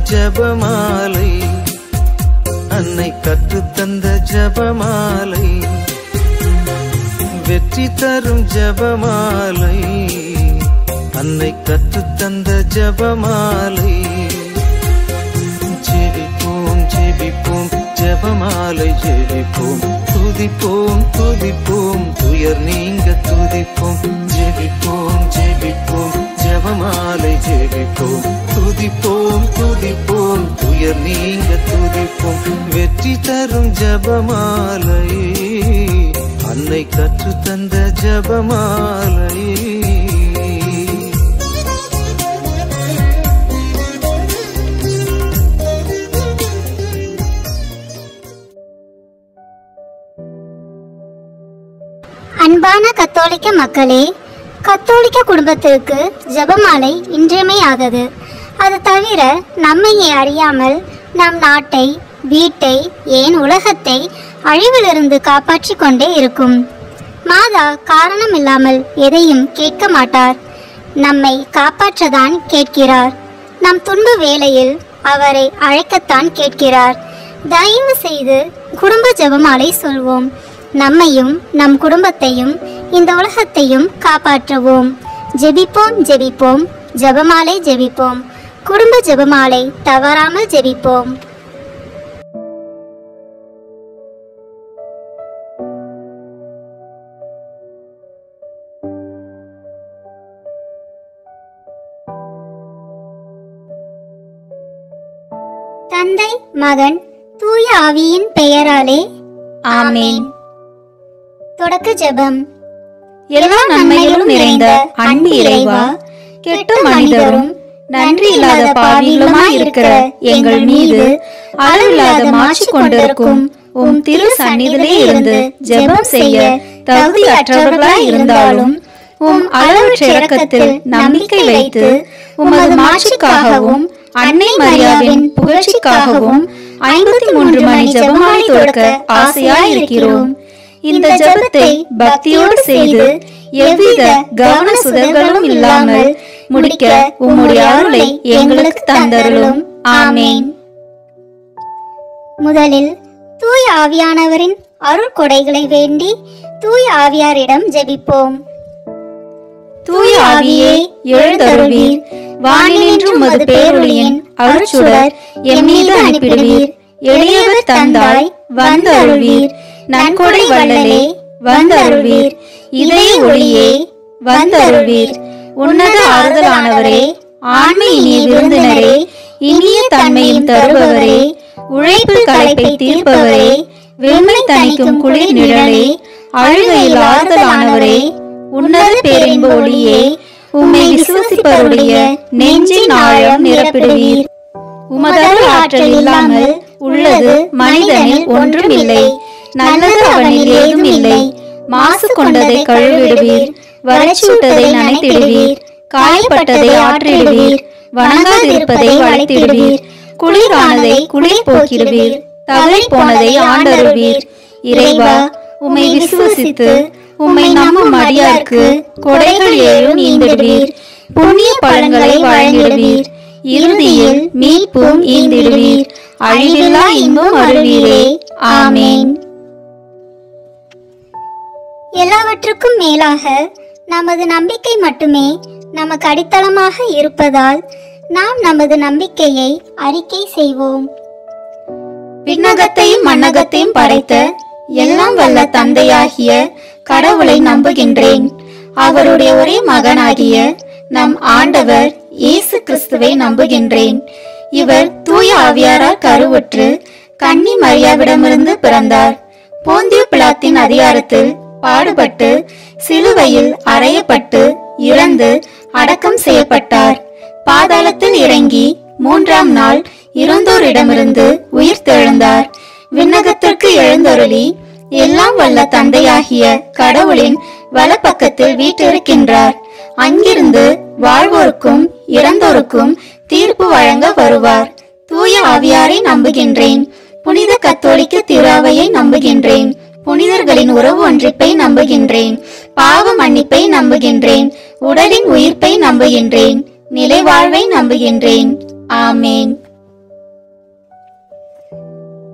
ஜபமாலை அன்னை கற்றுத்தந்த ஜபமாலை வெற்றி தரும் ஜபமாலை அன்னை கற்றுத்தந்த ஜபமாலை ஜெபிப்போம் ஜெபிப்போம் ஜபமாலை ஜெபிப்போம் துதிப்போம் துதிப்போம் துயர் நீங்க துதிப்போம் ஜெபிப்போம் ஜெபிப்போம் ஜபமாலை ஜெபிப்போம் துதிப்போம் துதிப்போம் துயர் நீங்க துதிப்போம் வெற்றி தரும் ஜபமாலை அன்னை கற்றுத்தந்த ஜபமாலை அன்பான கத்தோலிக்க மக்களே கத்தோலிக்க குடும்பத்திற்கு ஜெபமாலை இன்றியமையாதது அது தவிர நம்மையே அறியாமல் நம் நாட்டை வீட்டை ஏன் உலகத்தை அழிவிலிருந்து காப்பாற்றிக் கொண்டே இருக்கும் மாதா காரணமில்லாமல் எதையும் கேட்க மாட்டார் நம்மை காப்பாற்றதான் கேட்கிறார் நம் துன்ப வேளையில் அவரை அழைக்கத்தான் கேட்கிறார் தயவு செய்து குடும்ப ஜெபமாலை சொல்வோம் நம்மையும் நம் குடும்பத்தையும் இந்த உலகத்தையும் காப்பாற்றுவோம் ஜெபிப்போம் ஜெபிப்போம் ஜெபமாலை ஜெபிப்போம் குடும்ப ஜெபமாலை தவறாமல் ஜெபிப்போம் தந்தை மகன் தூய ஆவியின் பெயராலே ஆமென் தொடக்க ஜெபம் எல்லா நன்மைகளும் நிறைந்த அன்பு இறைவா கெட்ட மனிதரும் நன்றி இல்லாத பாவிகளுமாய் இருக்கிற எங்கள் மீது அளவில்லாத மாட்சி கொண்டிருக்கும் உம் திரு சந்நிதிலே இருந்து ஜெபம் செய்ய தகுதியற்றவர்களாய் இருந்தாலும் உம் அளவற்ற இரக்கத்தில் நம்பிக்கை வைத்து உமது மாட்சிக்காகவும் அன்னை மரியாவின் புகழ்ச்சிக்காகவும் ஐம்பத்தி மூன்று மணி ஜெபமாலை தொடுக்க ஆசையாய் இருக்கிறோம் இந்த ஜெபத்தை பக்தியோடு செய்து எவ்வித கவன சுதர்களும் இல்லாமல் முடிக்க உம்முடைய அருளை எங்களுக்கு தந்தருளும் ஆமேன் முதலில் தூய ஆவியானவரின் அருள் கொடைகளை வேண்டி தூய ஆவியாரிடம் ஜெபிப்போம் தூய ஆவியே எழுந்தருள்வீர் வானினின்று உமது பேரொளியின் அருட்சுடர் எம் மீது அனுப்பிடுவீர் எளியவர் தந்தாய் வந்து அருள்வீர் நன்கொடை வள்ளலே வந்து அருள்வீர் இதய ஒளியே வந்து அருள்வீர் உன்னத ஆறுதலானவரே ஆண்மை இனிய விருந்தினரே இனிய தன்மையும் தருபவரே உழைப்பில் களைப்பை தீர்ப்பவரே வெண்மை தணிக்கும் குளிர் நிழலே அழுகையில் ஆறுதலானவரே உன்னத பேரின்ப ஒளியே உம்மை விசுவசிப்பவருடைய நெஞ்சின் ஆழம் நிரப்பிடுவீர் உமதருள் ஆற்றல் இல்லாமல் உள்ளது மனிதனில் ஒன்றும் இல்லை நல்லது அவனில் ஏதும் இல்லை மாசு கொண்டதை கழுவிடுவீர் வறட்சியுட்டதை நனைத்திடுவீர் காயப்பட்டதை ஆற்றிடுவீர் வணங்காதிருப்பதை வளைத்திடுவீர் குளிரானதை குளிர் போக்கிடுவீர் தவறி போனதை ஆண்டருள்வீர் இறைவா உம்மை விசுவசித்து உம்மை நம்பும் அடியார்க்கு கொடைகள் ஏழும் ஈந்திடுவீர் புண்ணிய பலன்களை வழங்கிடுவீர் இறுதியில் மீட்பும் ஈந்திடுவீர் அழிவில்லா இன்பம் அருள்வீரே ஆமேன் எல்லாவற்றுக்கும் மேலாக நமது நம்பிக்கை மட்டுமே நமக்கு அடித்தளமாக இருப்பதால் நாம் நமது நம்பிக்கையை அறிக்கை செய்வோம் விண்ணகத்தையும் மண்ணகத்தையும் படைத்த எல்லாம் வல்ல தந்தையாகிய கடவுளை நம்புகின்றேன் அவருடைய ஒரே மகனாகிய நம் ஆண்டவர் இயேசு கிறிஸ்துவை நம்புகின்றேன் இவர் தூய ஆவியாரால் கருவுற்று கன்னி மரியாவிடமிருந்து பிறந்தார் போந்திய பிலாத்தின் அதிகாரத்தில் பாடுபட்டு சிலுவையில் அறையப்பட்டு இறந்து அடக்கம் செய்யப்பட்டார் பாதாளத்தில் இறங்கி மூன்றாம் நாள் இறந்தோரிடமிருந்து உயிர் தெழுந்தார் விண்ணகத்திற்கு எழுந்தருளி எல்லாம் வல்ல தந்தையாகிய கடவுளின் வலப்பக்கத்தில் வீற்றிருக்கின்றார் அங்கிருந்து வாழ்வோருக்கும் இறந்தோருக்கும் தீர்ப்பு வழங்க வருவார் தூய ஆவியாரை நம்புகின்றேன் புனித கத்தோலிக்க திராவையை நம்புகின்றேன் புனிதர்களின் உறவு ஒன்றிப்பை நம்புகின்றேன் பாவ மன்னிப்பை நம்புகின்றேன் உடலின் உயிர்ப்பை நம்புகின்றேன் நிலை வாழ்வை நம்புகின்றேன் ஆமேன்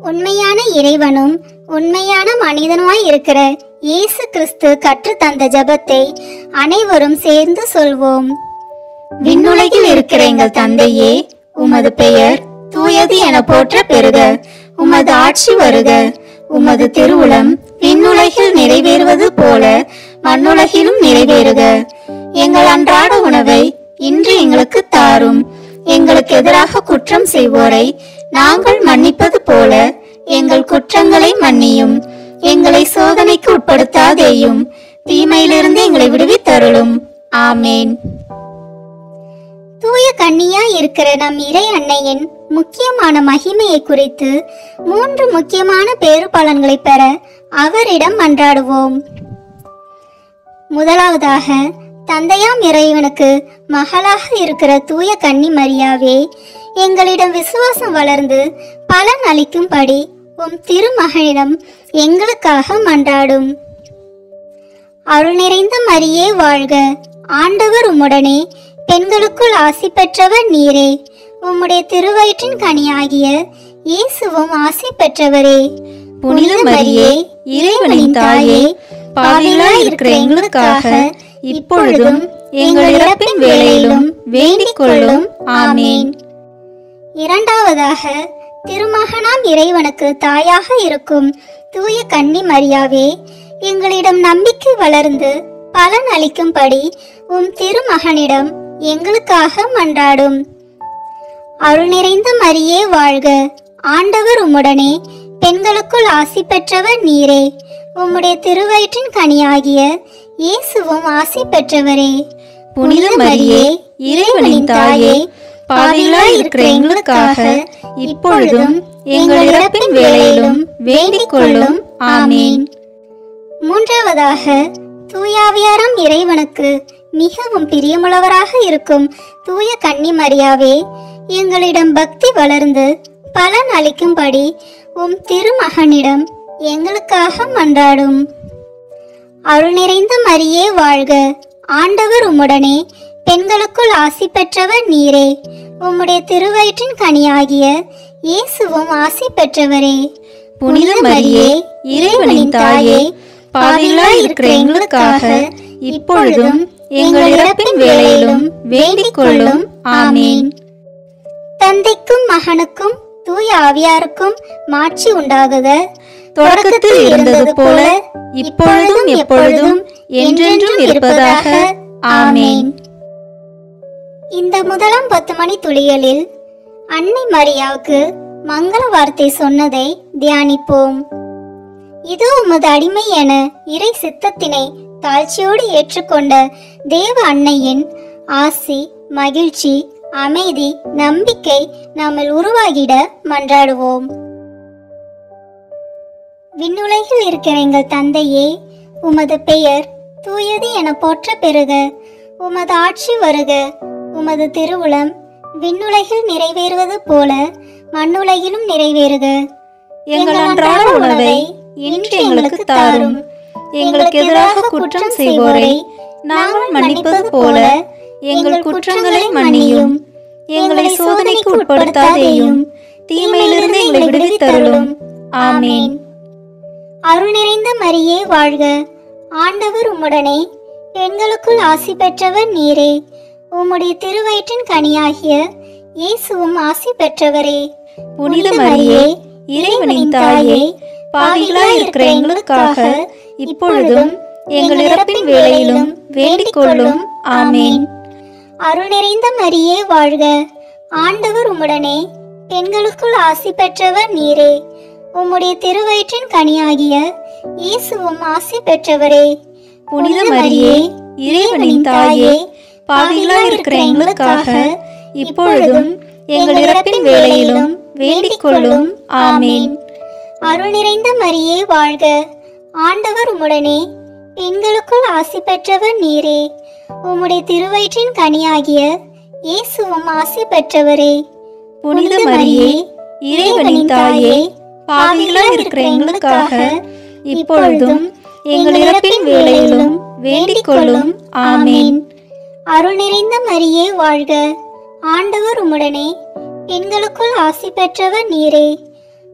உண்மையான இறைவனும் உண்மையான மனிதனுமாய் இருக்கிற இயேசு கிறிஸ்து கற்றுத் தந்த ஜெபத்தை அனைவரும் சேர்ந்து சொல்வோம் விண்ணுலகில் இருக்கிற எங்கள் தந்தையே உமது பெயர் தூயது என போற்ற பெறுக உமது ஆட்சி வருக உமது திருவுளம் விண்ணுலகில் நிறைவேறுவது போல மண்ணுலகிலும் நிறைவேறுக எங்கள் அன்றாட உணவை இன்று எங்களுக்கு தாரும் எங்களுக்கு எதிராக குற்றம் செய்வோரை நாங்கள் மன்னிப்பது போல எங்கள் குற்றங்களை மன்னியும் எங்களை சோதனைக்கு உட்படுத்தாதேயும் தீமையிலிருந்து எங்களை விடுவித்தருளும் ஆமேன் தூய கன்னியா இருக்கிற நம் இறை அன்னையின் முக்கியமான மகிமையை குறித்து மூன்று முக்கியமான பேறு பலன்களை பெற அவரிடம் மன்றாடுவோம் முதலாவதாக தந்தையாம் இறைவனுக்கு மகளாக இருக்கிற தூய கன்னி மரியாவே எங்களிடம் விசுவாசம் வளர்ந்து பலன் அளிக்கும்படி உம் திருமகனிடம் எங்களுக்காக மன்றாடும் அருள் நிறைந்த மரியே வாழ்க ஆண்டவர் உம்முடனே பெண்களுக்குள் ஆசி பெற்றவர் நீரே உம்முடைய திருவயிற்றின் கனியாகிய இயேசுவும் ஆசி பெற்றவரே புனித மரியே இறைவனின் தாயே பாவிகளாய் இருக்கிற எங்களுக்காக இப்பொழுதும் எங்கள் இறப்பின் வேளையிலும் வேண்டிக் கொள்ளும் ஆமேன் இரண்டாவதாக திருமகனாம் இறைவனுக்கு தாயாக இருக்கும் தூய கன்னி மரியாவே எங்களிடம் நம்பிக்கை வளர்ந்து பலன் அளிக்கும்படி உம் திருமகனிடம் எங்களுக்காக மன்றாடும் அருள் நிறைந்த மரியே வாழ்க ஆண்டவர் உம்முடனே பெண்களுக்குள் ஆசி பெற்றவர் நீரே உம்முடைய திருவயிற்றின் கனியாகிய இயேசுவும் ஆசி பெற்றவரே புனித மரியே இறைவனின் தாயே பாவிகளாய் இருக்கிற எங்களுக்காக இப்பொழுதும் எங்கள் இறப்பின் வேளையிலும் வேண்டிக் கொள்ளும் ஆமேன் மூன்றாவதாக தூயாவியாரம் இறைவனுக்கு மிகவும் பிரியமுள்ளவராக இருக்கும் தூய கன்னி மரியாவே எங்களிடம் பக்தி வளர்ந்து பலன் அளிக்கும்படி உம் திருமகனிடம் எங்களுக்காக மன்றாடும் அருள் நிறைந்த மரியே வாழ்க ஆண்டவர் உம்முடனே பெண்களுக்குள் ஆசி பெற்றவர் நீரே உம்முடைய திருவயிற்றின் கனியாகிய இயேசுவும் ஆசி பெற்றவரே புனித மரியே இறைவனின் தாயே பாவிகளாய் இருக்கிற எங்களுக்காக இப்பொழுதும் எங்கள் இறப்பின் வேளையிலும் வேண்டிக் கொள்ளும் ஆமேன் தந்தைக்கும் மகனுக்கும் தூய ஆவியாருக்கும் மாட்சி உண்டாகுக தொடக்கத்தில் இருந்தது போல இப்பொழுதும் எப்பொழுதும் என்றென்றும் இருப்பதாக ஆமேன் இந்த முதலாம் பத்து மணி துளிகளில் அன்னை மரியாவுக்கு மங்கள வார்த்தை சொன்னதை தியானிப்போம் இது உமது அடிமை என இறை சித்தத்தினை தாழ்ச்சியோடு ஏற்றுக்கொண்ட தேவ அன்னையின் ஆசி மகிழ்ச்சி அமைதி நம்பிக்கை நம்மில் உருவாகிட மன்றாடுவோம் விண்ணுலகில் இருக்கிற எங்கள் தந்தையே உமது பெயர் தூயது என போற்ற பெறுக உமது ஆட்சி வருக உமது திருவுளம் விண்ணுலகில் நிறைவேறுவது போல மண்ணுலகிலும் நிறைவேறுக எங்கள் அன்றாட உணவை இன்று எங்களுக்கு தாரும் எங்களுக்கு எதிராக குற்றம் செய்வோரை நாங்கள் மன்னிப்பது போல எங்கள் குற்றங்களை மன்னியும் எங்களை சோதனைக்கு உட்படுத்தாதேயும் தீமையிலிருந்து எங்களை விடுவித்தருளும் ஆமேன் அருள் நிறைந்த மரியே வாழ்க ஆண்டவர் உம்முடனே பெண்களுக்குள் ஆசி பெற்றவர் நீரே உம்முடைய திருவயிற்றின் கனியாகிய இயேசுவும் ஆசி பெற்றவரே புனித மரியே இறைவனின் தாயே பாவிகளாய் இருக்கிற எங்களுக்காக இப்பொழுதும் எங்கள் இறப்பின் வேளையிலும் வேண்டிக் கொள்ளும் ஆமேன் அருள் நிறைந்த மரியே வாழ்க ஆண்டவர் உம்முடனே பெண்களுக்குள் ஆசி பெற்றவர் நீரே உம்முடைய திருவயிற்றின் கனியாகிய இயேசுவும் ஆசி பெற்றவரே புனித மரியே இறைவனின் தாயே பாவிகளாய் இருக்கிற எங்களுக்காக இப்பொழுதும் எங்கள் இறப்பின் வேளையிலும் வேண்டிக் கொள்ளும் ஆமேன் அருள் நிறைந்த மரியே வாழ்க ஆண்டவர் உம்முடனே பெண்களுக்குள் ஆசி பெற்றவர் நீரே உம்முடைய திருவயிற்றின் கனியாகிய இயேசுவும் ஆசி பெற்றவரே புனித மரியே இறைவனின் தாயே பாவிகளாய் இருக்கிற எங்களுக்காக இப்பொழுதும் எங்கள் இறப்பின் வேளையிலும் வேண்டிக் கொள்ளும் ஆமேன் அருள் நிறைந்த மரியே வாழ்க ஆண்டவர் உம்முடனே பெண்களுக்குள் ஆசி பெற்றவர் நீரே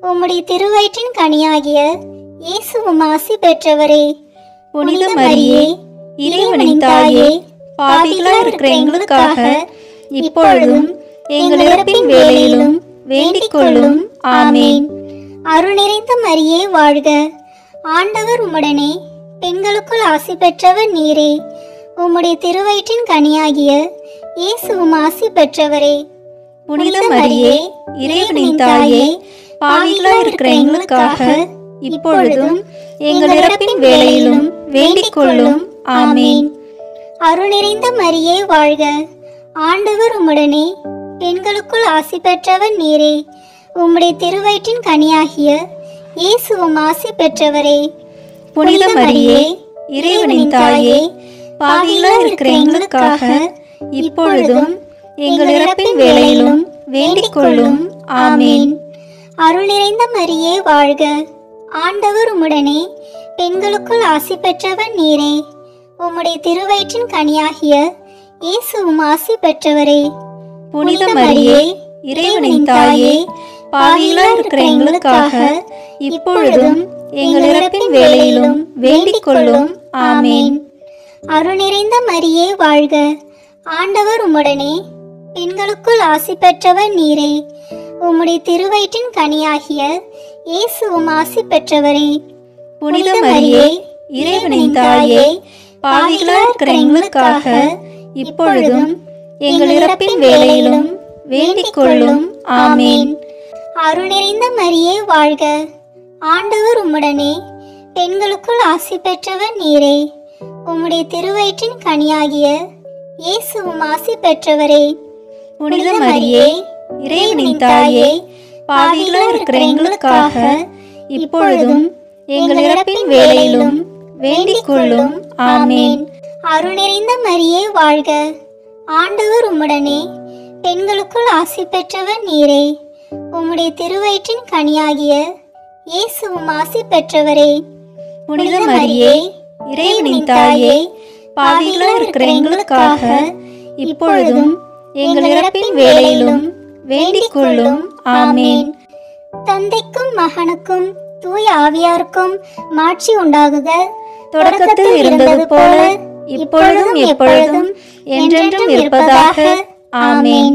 உம்முடைய திருவயிற்றின் கனியாகிய இயேசுவும் ஆசி பெற்றவரே புனித மரியே இறைவனின் தாயே பாவிகளா இருக்கிற எங்களுக்காக இப்பொழுதும் எங்கள் இறப்பின் வேளையிலும் வேண்டிக் கொள்ளும் ஆமேன் அருள் நிறைந்த மரியே வாழ்க ஆண்டவர் உம்முடனே பெண்களுக்குள் ஆசி பெற்றவர் நீரே உம்முடைய திருவயிற்றின் கனியாகிய இயேசுவும் ஆசி பெற்றவரே புனித மரியே இறைவனின் தாயே பாவிகளா இருக்கிற எங்களுக்காக இப்பொழுதும் எங்கள் இறப்பின் வேளையிலும் வேண்டிக் கொள்ளும் ஆமேன் அருள் நிறைந்த மரியே வாழ்க ஆண்டவர் உம்முடனே பெண்களுக்குள் ஆசி பெற்றவர் நீரே உம்முடைய திருவயிற்றின் கனியாகிய இயேசுவும் ஆசி பெற்றவரே புனித மரியே இறைவனின் தாயே பாவிகளா இருக்கிற எங்களுக்காக இப்பொழுதும் எங்கள் இறப்பின் வேளையிலும் வேண்டிக் கொள்ளும் ஆமேன் அருள் நிறைந்த மரியே வாழ்க ஆண்டவர் உம்முடனே பெண்களுக்குள் ஆசி பெற்றவர் நீரே உம்முடைய திருவயிற்றின் கனியாகிய இயேசுவும் ஆசி பெற்றவரே புனித மரியே இறைவனின் தாயே பாவிகளா இருக்கிற எங்களுக்காக இப்பொழுதும் எங்கள் இறப்பின் வேளையிலும் வேண்டிக் கொள்ளும் ஆமேன் அருள் நிறைந்த மரியே வாழ்க ஆண்டவர் உம்முடனே பெண்களுக்குள் ஆசி பெற்றவர் நீரே உம்முடைய திருவயிற்றின் கனியாகிய இயேசுவும் ஆசி பெற்றவரே புனித மரியே இறைவனின் தாயே பாவிகளா இருக்கிற எங்களுக்காக இப்பொழுதும் எங்கள் இறப்பின் வேளையிலும் வேண்டிக் கொள்ளும் ஆமேன் அருள் நிறைந்த மரியே வாழ்க ஆண்டவர் உம்முடனே பெண்களுக்குள் ஆசி பெற்றவர் நீரே உம்முடைய திருவயிற்றின் கனியாகிய இயேசுவும் ஆசி பெற்றவரே புனித மரியே இறைவனின் தாயே பாவிகளா இருக்கிற எங்களுக்காக இப்பொழுதும் எங்கள் இறப்பின் வேளையிலும் வேண்டிக் கொள்ளும் ஆமேன் அருள் நிறைந்த மரியே வாழ்க ஆண்டவர் உம்முடனே பெண்களுக்குள் ஆசி பெற்றவர் நீரே உம்முடைய திருவயிற்றின் கனியாகிய இயேசுவும் ஆசி பெற்றவரே புனித மரியே இறைவனின் தாயே பாவிகளா இருக்கிற எங்களுக்காக இப்பொழுதும் எங்கள் இறப்பின் வேளையிலும் வேண்டிக் கொள்ளும் ஆமேன் தந்தைக்கும் மகனுக்கும் தூய ஆவியாருக்கும் மாட்சி உண்டாகுக தொடக்கத்தில் இருந்தது போல இப்பொழுதும் எப்பொழுதும் என்றென்றும் இருப்பதாக ஆமேன்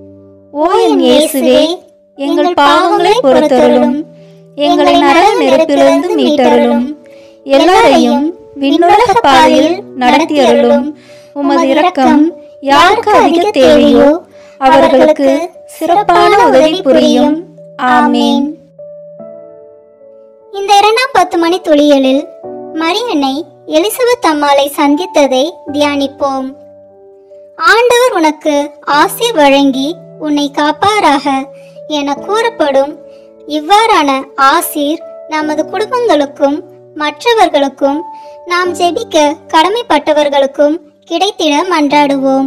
ஓ என் இயேசுவே எங்கள் பாவங்களை பொறுத்தருளும் எங்களை நரக நெருப்பிலிருந்து மீட்டருளும் எல்லாரையும் விண்ணுலக பாதையில் நடத்தியருளும் உமது இரக்கம் யாருக்கு அதிக தேவையோ அவர்களுக்கு சிறப்பான உதவி புரியும் ஆமேன் இந்த இரண்டாம் பத்து மணி துளியலில் மரியன்னை எலிசபெத் அம்மாளை சந்தித்ததை தியானிப்போம் ஆண்டவர் உனக்கு ஆசி வழங்கி உன்னை காப்பாராக என கூறப்படும் இவ்வாறான ஆசீர் நமது குடும்பங்களுக்கும் மற்றவர்களுக்கும் நாம் ஜெபிக்க கடமைப்பட்டவர்களுக்கும் கிடைத்திட மன்றாடுவோம்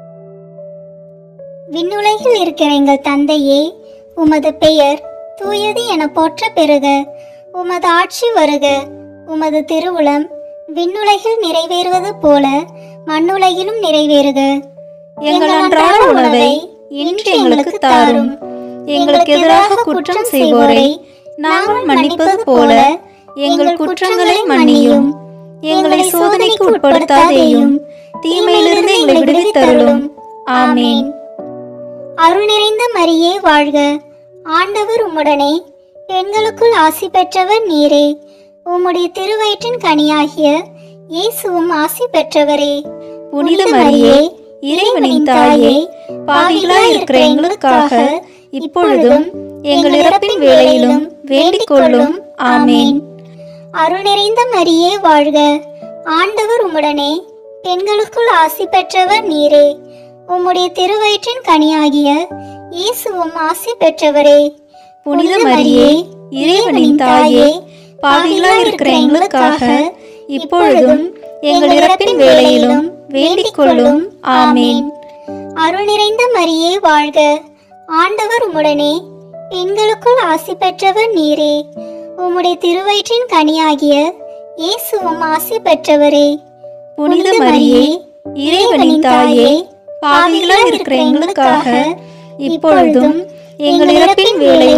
விண்ணுலகில் இருக்கிற எங்கள் தந்தையே உமது பெயர் தூயது என போற்ற பெறுக உமது ஆட்சி வருக உமது திருவுளம் விண்ணுலகில் நிறைவேறுவது போல மண்ணுலகிலும் நிறைவேறுக எங்கள் அன்றாட உணவை இன்று எங்களுக்கு தாரும் எங்களுக்கு எதிராக குற்றம் செய்வோரை நாங்கள் மன்னிப்பது போல எங்கள் குற்றங்களை மன்னியும் எங்களை சோதனைக்கு உட்படுத்தாதேயும் தீமையிலிருந்து எங்களை விடுவித்தருளும் ஆமேன் அருள் நிறைந்த மரியே வாழ்க ஆண்டவர் உம்முடனே பெண்களுக்குள் ஆசி பெற்றவர் நீரே உம்முடைய திருவயிற்றின் கனியாகிய இயேசுவும் ஆசி பெற்றவரே புனித மரியே இறைவனின் தாயே பாவிகளா இருக்கிற எங்களுக்காக இப்பொழுதும் எங்கள் இறப்பின் வேளையிலும் வேண்டிக் கொள்ளும் ஆமேன் அருள் நிறைந்த மரியே வாழ்க ஆண்டவர் உம்முடனே பெண்களுக்குள் ஆசி பெற்றவர் நீரே உம்முடைய திருவயிற்றின் கனியாகிய இயேசுவும் ஆசி பெற்றவரே புனித மரியே இறைவனின் தாயே பாவிகளா இருக்கிற எங்களுக்காக இப்பொழுதும் எங்கள் இறப்பின் வேளையிலும் வேண்டிக் கொள்ளும் ஆமேன் அருள் நிறைந்த மரியே வாழ்க ஆண்டவர் உம்முடனே பெண்களுக்குள் ஆசி பெற்றவர் நீரே உம்முடைய திருவயிற்றின் கனியாகிய இயேசுவும் ஆசி பெற்றவரே புனித மரியே இறைவனின் தாயே பாவிகளா இருக்கிற எங்களுக்காக இப்பொழுதும் எங்கள் இறப்பின் வேளையிலும்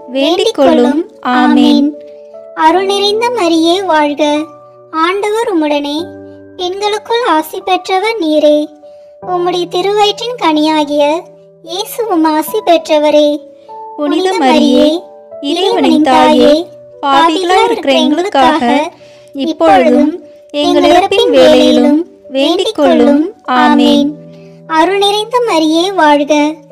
வேண்டிக் கொள்ளும் ஆமேன் அருள் நிறைந்த மரியே வாழ்க ஆண்டவர் உம்முடனே பெண்களுக்குள் ஆசி பெற்றவர் நீரே உம்முடைய திருவயிற்றின் கனியாகிய இயேசுவும் ஆசி பெற்றவரே புனித மரியே இறைவனின் தாயே பாவிகளா இருக்கிற எங்களுக்காக இப்பொழுதும் எங்கள் இறப்பின் வேளையிலும் வேண்டிக் கொள்ளும் ஆமேன் அருள் நிறைந்த மரியே வாழ்க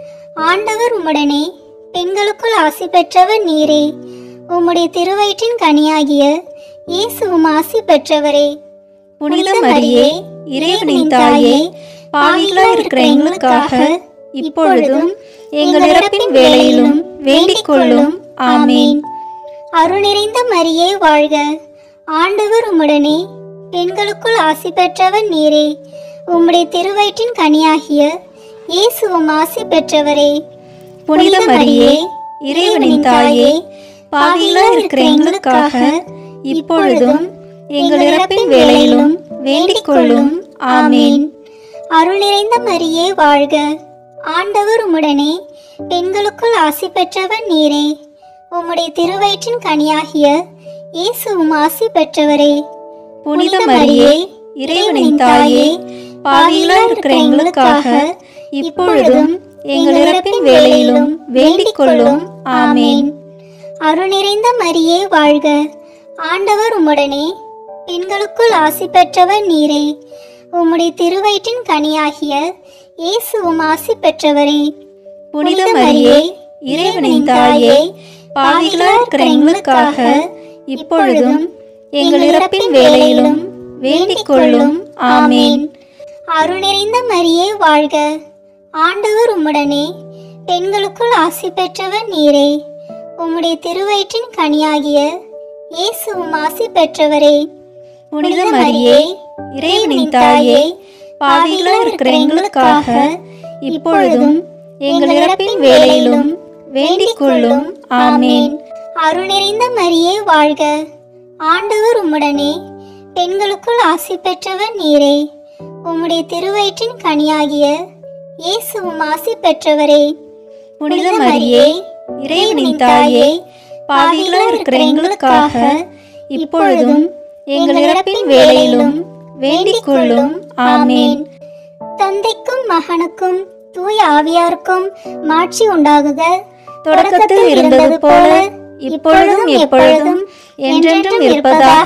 ஆண்டவர் உம்முடனே பெண்களுக்குள் ஆசி பெற்றவர் நீரே உம்முடைய திருவயிற்றின் கனியாகிய இயேசுவும் ஆசி பெற்றவரே புனித மரியே இறைவனின் தாயே பாவிகளா இருக்கிற எங்களுக்காக இப்பொழுதும் எங்கள் இறப்பின் வேளையிலும் வேண்டிக் கொள்ளும் ஆமேன் அருள் நிறைந்த மரியே வாழ்க ஆண்டவர் உம்முடனே பெண்களுக்குள் ஆசி பெற்றவர் நீரே உம்முடைய திருவயிற்றின் கனியாகிய இயேசுவும் ஆசி பெற்றவரே புனித மரியே இறைவனின் தாயே பாவிகளா இருக்கிற எங்களுக்காக இப்பொழுதும் எங்கள் இறப்பின் வேளையிலும் வேண்டிக் கொள்ளும் ஆமேன் அருள் நிறைந்த மரியே வாழ்க ஆண்டவர் உம்முடனே பெண்களுக்குள் ஆசி பெற்றவர் நீரே உம்முடைய திருவயிற்றின் கனியாகிய இயேசுவும் ஆசி பெற்றவரே புனித மரியே இறைவனின் தாயே பாவிகளா இருக்கிற எங்களுக்காக இப்பொழுதும் எங்கள் இறப்பின் வேளையிலும் வேண்டிக் கொள்ளும் ஆமேன் அருள் நிறைந்த மரியே வாழ்க ஆண்டவர் உம்முடனே பெண்களுக்குள் ஆசி பெற்றவர் நீரே உம்முடைய திருவயிற்றின் கனியாகிய இயேசுவும் ஆசி பெற்றவரே புனித மரியே இறைவனின் தாயே பாவிகளா இருக்கிற எங்களுக்காக இப்பொழுதும் எங்கள் இறப்பின் வேளையிலும் வேண்டிக் கொள்ளும் ஆமேன் அருள் நிறைந்த மரியே வாழ்க ஆண்டவர் உம்முடனே பெண்களுக்குள் ஆசி பெற்றவர் நீரே உம்முடைய திருவயிற்றின் கனியாகிய இயேசுவும் ஆசி பெற்றவரே புனித மரியே இறைவனின் தாயே பாவிகளா இருக்கிற எங்களுக்காக இப்பொழுதும் எங்கள் இறப்பின் வேளையிலும் வேண்டிக் கொள்ளும் ஆமேன் அருள் நிறைந்த மரியே வாழ்க ஆண்டவர் உம்முடனே பெண்களுக்குள் ஆசி பெற்றவர் நீரே உம்முடைய திருவயிற்றின் கனியாகிய இயேசுவும் ஆசி பெற்றவரே புனித மரியே இறைவனின் தாயே பாவிகளா இருக்கிற எங்களுக்காக இப்பொழுதும் எங்கள் இறப்பின் வேளையிலும் வேண்டிக் கொள்ளும் ஆமேன் தந்தைக்கும் மகனுக்கும் தூய ஆவியாருக்கும் மாட்சி உண்டாகுக தொடக்கத்தில் இருந்தது போல இப்பொழுதும் எப்பொழுதும் என்றென்றும் இருப்பதாக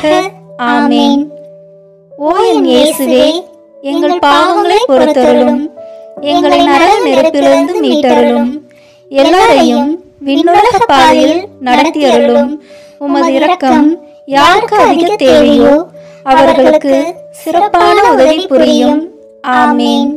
ஆமேன் ஓ என் இயேசுவே எங்கள் பாவங்களை பொறுத்தருளும் எங்களை நரக நெருப்பிலிருந்து மீட்டருளும் எல்லாரையும் விண்ணுலக பாதையில் நடத்தியருளும் உமது இரக்கம் யாருக்கு அதிக தேவையோ அவர்களுக்கு சிறப்பான உதவி புரியும் ஆமேன்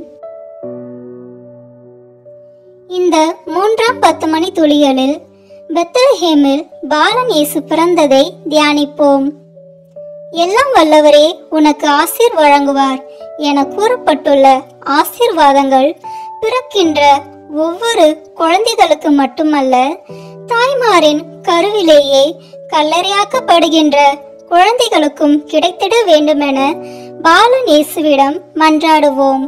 இந்த மூன்றாம் பத்து மணி துளிகளில் பெத்தலஹேமில் பாலன் இயேசு பிறந்ததை தியானிப்போம் எல்லாம் வல்லவரே உனக்கு ஆசீர் வழங்குவார் என கூறப்பட்டுள்ள ஆசீர்வாதங்கள் பிறக்கின்ற ஒவ்வொரு குழந்தைகளுக்கு மட்டுமல்ல தாய்மாரின் கருவிலேயே கல்லறையாக்கப்படுகின்ற குழந்தைகளுக்கும் கிடைத்திட வேண்டுமென பாலன் இயேசுவிடம் மன்றாடுவோம்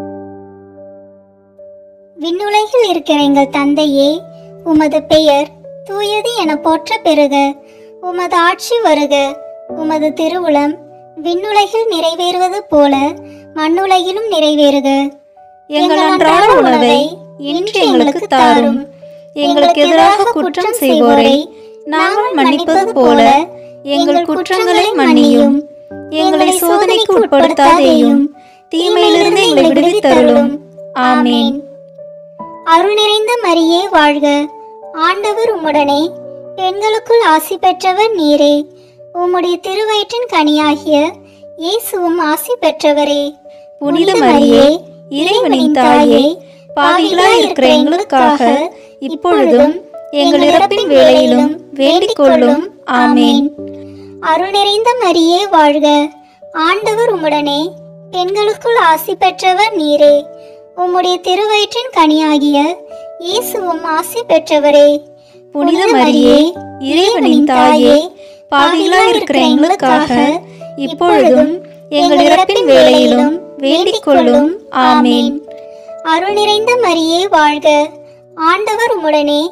விண்ணுலகில் இருக்கிற எங்கள் தந்தையே உமது பெயர் தூயது என போற்ற பெறுக உமது ஆட்சி வருக உமது திருவுளம் விண்ணுலகில் நிறைவேறுவது போல மண்ணுலகிலும் நிறைவேறுக எங்கள் அன்றாட உணவை இன்று எங்களுக்கு தாரும் எங்களுக்கு எதிராக குற்றம் செய்வோரை நாங்கள் மன்னிப்பது போல எங்கள் குற்றங்களை மன்னியும் எங்களை சோதனைக்கு உட்படுத்தாதேயும் தீமையிலிருந்து எங்களை விடுவித்தருளும் ஆமேன் அருள் நிறைந்த மரியே வாழ்க ஆண்டவர் உம்முடனே பெண்களுக்குள் ஆசி பெற்றவர் நீரே உம்முடைய திருவயிற்றின் கனியாகிய இயேசுவும் ஆசி பெற்றவரே புனித மரியே இறைவனின் தாயே பாவிகளாய் இருக்கிற எங்களுக்காக இப்பொழுதும் எங்கள் இறப்பின் வேளையிலும் வேண்டிக் கொள்ளும் ஆமேன் அருள் நிறைந்த மரியே வாழ்க ஆண்டவர் உம்முடனே பெண்களுக்குள் ஆசி பெற்றவர் நீரே உம்முடைய திருவயிற்றின் கனியாகிய இயேசுவும் ஆசி பெற்றவரே புனித மரியே இறைவனின் தாயே பாவிகளாய் இருக்கிற எங்களுக்காக இப்பொழுதும் எங்கள் இறப்பின் வேளையிலும் வேண்டிக் கொள்ளும் ஆமேன் அருள் நிறைந்த மரியே வாழ்க ஆண்டவர் உம்முடனே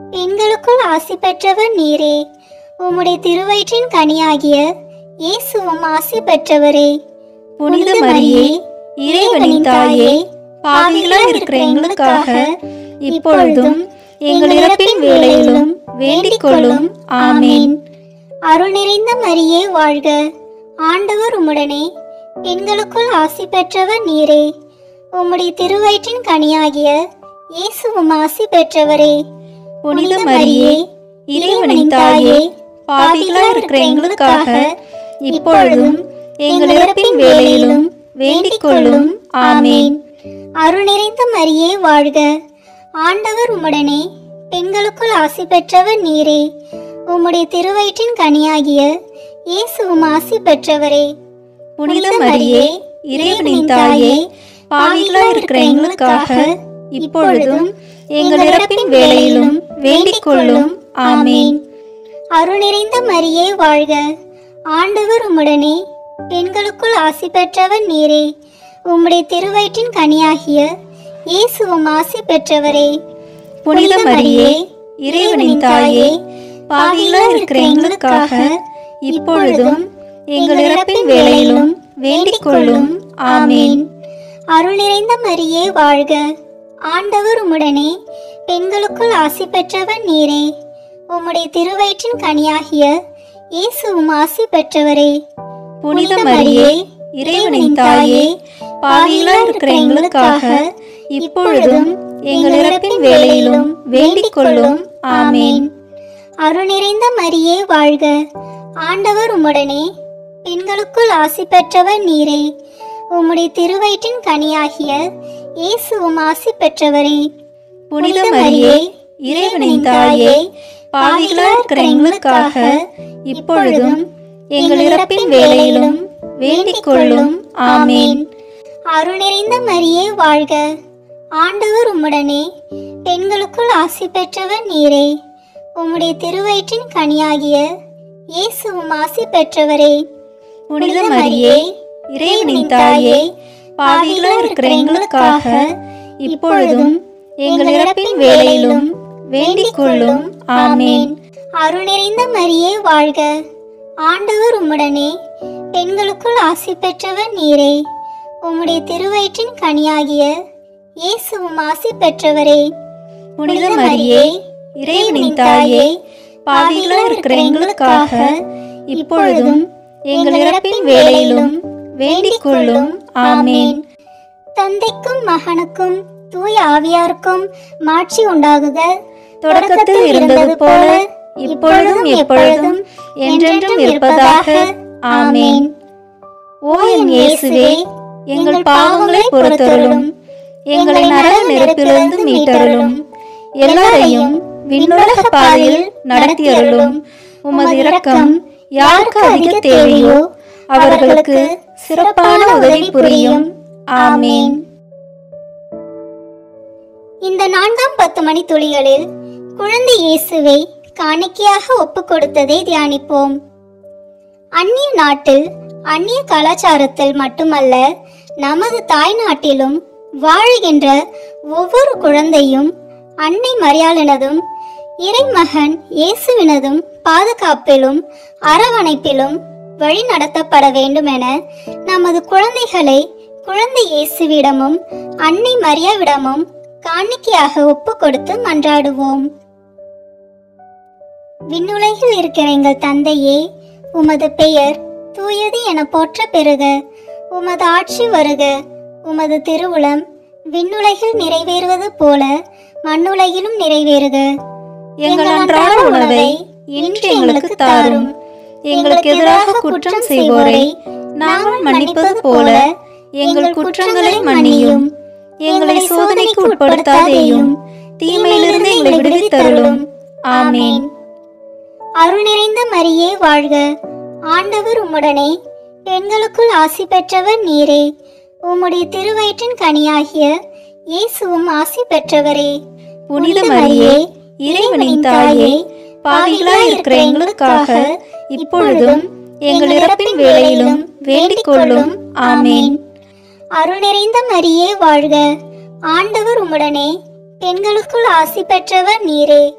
பெண்களுக்குள் ஆசி பெற்றவர் நீரே உம்முடைய திருவயிற்றின் கனியாகிய இயேசுவும் ஆசி பெற்றவரே புனித மரியே இறைவனின் தாயே பாவிகளாய் இருக்கிற எங்களுக்காக இப்பொழுதும் எங்கள் இறப்பின் வேளையிலும் வேண்டிக் கொள்ளும் ஆமேன் அருள் நிறைந்த மரியே வாழ்க ஆண்டவர் உம்முடனே பெண்களுக்குள் ஆசி பெற்றவர் நீரே உம்முடைய திருவயிற்றின் கனியாகிய இயேசுவும் ஆசி பெற்றவரே புனித மரியே இறைவனின் தாயே பாவிகளாய் இருக்கிற எங்களுக்காக இப்பொழுதும் எங்கள் இறப்பின் வேளையிலும் வேண்டிக் கொள்ளும் ஆமேன் அருள் நிறைந்த மரியே வாழ்க ஆண்டவர் உம்முடனே பெண்களுக்குள் ஆசி பெற்றவர் நீரே உம்முடைய திருவயிற்றின் கனியாகிய இயேசுவும் ஆசி பெற்றவரே புனித மரியே இறைவனின் தாயே பாவிகளாய் இருக்கிற எங்களுக்காக இப்பொழுதும் எங்கள் இறப்பின் வேளையிலும் வேண்டிக் கொள்ளும் ஆமேன் அருள் நிறைந்த மரியே வாழ்க ஆண்டவர் உம்முடனே பெண்களுக்குள் ஆசி பெற்றவர் நீரே உம்முடைய திருவயிற்றின் கனியாகிய இயேசுவும் ஆசி பெற்றவரே புனித மரியே இறைவனின் தாயே பாவிகளாய் இருக்கிற எங்களுக்காக இப்பொழுதும் எங்கள் இறப்பின் வேளையிலும் வேண்டிக் கொள்ளும் ஆமேன் அருள் நிறைந்த மரியே வாழ்க ஆண்டவர் உம்முடனே பெண்களுக்குள் ஆசி பெற்றவர் நீரே உம்முடைய திருவயிற்றின் கனியாகிய இயேசுவும் ஆசி பெற்றவரே புனித மரியே இறைவனின் தாயே பாவிகளாய் இருக்கிற எங்களுக்காக இப்பொழுதும் எங்கள் இறப்பின் வேளையிலும் வேண்டிக் கொள்ளும் ஆமேன் அருள் நிறைந்த மரியே வாழ்க ஆண்டவர் உம்முடனே பெண்களுக்குள் ஆசி பெற்றவர் நீரே உம்முடைய திருவயிற்றின் கனியாகிய இயேசுவும் ஆசி பெற்றவரே புனித மரியே இறைவனின் தாயே பாவிகளாய் இருக்கிற எங்களுக்காக இப்பொழுதும் எங்கள் இறப்பின் வேளையிலும் வேண்டிக் கொள்ளும் ஆமேன் அருள் நிறைந்த மரியே வாழ்க ஆண்டவர் உம்முடனே பெண்களுக்குள் ஆசி பெற்றவர் நீரே உம்முடைய திருவயிற்றின் கனியாகிய இயேசுவும் ஆசி பெற்றவரே புனித மரியே இறைவனின் தாயே பாவிகளாய் இருக்கிற எங்களுக்காக இப்பொழுதும் எங்கள் இறப்பின் வேளையிலும் வேண்டிக் கொள்ளும் ஆமேன் அருள் நிறைந்த மரியே வாழ்க ஆண்டவர் உம்முடனே பெண்களுக்குள் ஆசி பெற்றவர் நீரே உம்முடைய திருவயிற்றின் கனியாகிய இயேசுவும் ஆசி பெற்றவரே புனித மரியே இறைவனின் தாயே பாவிகளாய் இருக்கிற எங்களுக்காக இப்பொழுதும் எங்கள் இறப்பின் வேளையிலும் வேண்டிக் கொள்ளும் ஆமேன் தந்தைக்கும் மகனுக்கும் தூய ஆவியாருக்கும் மாட்சி உண்டாகுக தொடக்கத்தில் இருந்தது போல இப்பொழுதும் எப்பொழுதும் என்றென்றும் இருப்பதாக ஆமேன் ஓ என் இயேசுவே எங்கள் பாவங்களை பொறுத்தருளும் எங்களை நரக நெருப்பிலிருந்து மீட்டருளும் எல்லாரையும் விண்ணுலக பாதையில் நடத்தியருளும் உமது இரக்கம் யாருக்கு அதிக தேவையோ அவர்களுக்கு சிறப்பான உதவி புரியும் ஆமேன் இந்த நான்காம் பத்து மணி துளிகளில் குழந்தை இயேசுவை காணிக்கையாக ஒப்புக் கொடுத்ததை தியானிப்போம் அந்நிய நாட்டில் அந்நிய கலாச்சாரத்தில் மட்டுமல்ல நமது தாய் நாட்டிலும் வாழுகின்ற ஒவ்வொரு குழந்தையும் அன்னை மரியாளினதும் இறைமகன் இயேசுவினதும் பாதுகாப்பிலும் அரவணைப்பிலும் வழி நடத்தப்பட வேண்டும் என நமது குழந்தைகளை குழந்தை இயேசுவிடமும் அன்னை மரியாவிடமும் காணிக்கையாக ஒப்பு கொடுத்து மன்றாடுவோம் விண்ணுலகில் இருக்கிற எங்கள் தந்தையே உமது பெயர் தூயது என போற்ற பெறுக உமது ஆட்சி வருக உமது திருவுளம் விண்ணுலகில் நிறைவேறுவது போல மண்ணுலகிலும் நிறைவேறுக எங்கள் அன்றாட உணவை இன்று எங்களுக்கு தாரும் எங்களுக்கு எதிராக குற்றம் செய்வோரை நாங்கள் மன்னிப்பது போல எங்கள் குற்றங்களை மன்னியும் எங்களை சோதனைக்கு உட்படுத்தாதேயும் தீமையிலிருந்து எங்களை விடுவித்தருளும் ஆமேன் அருள் நிறைந்த மரியே வாழ்க ஆண்டவர் உம்முடனே பெண்களுக்குள் ஆசி பெற்றவர் நீரே உம்முடைய திருவயிற்றின் கனியாகிய இயேசுவும் ஆசி பெற்றவரே புனித மரியே இறைவனின் தாயே பாவிகளாய் இருக்கிற எங்களுக்காக இப்பொழுதும் எங்கள் இறப்பின் வேளையிலும் வேண்டிக் கொள்ளும் ஆமேன் அருள் நிறைந்த மரியே வாழ்க ஆண்டவர் உம்முடனே பெண்களுக்குள் ஆசி பெற்றவர் நீரே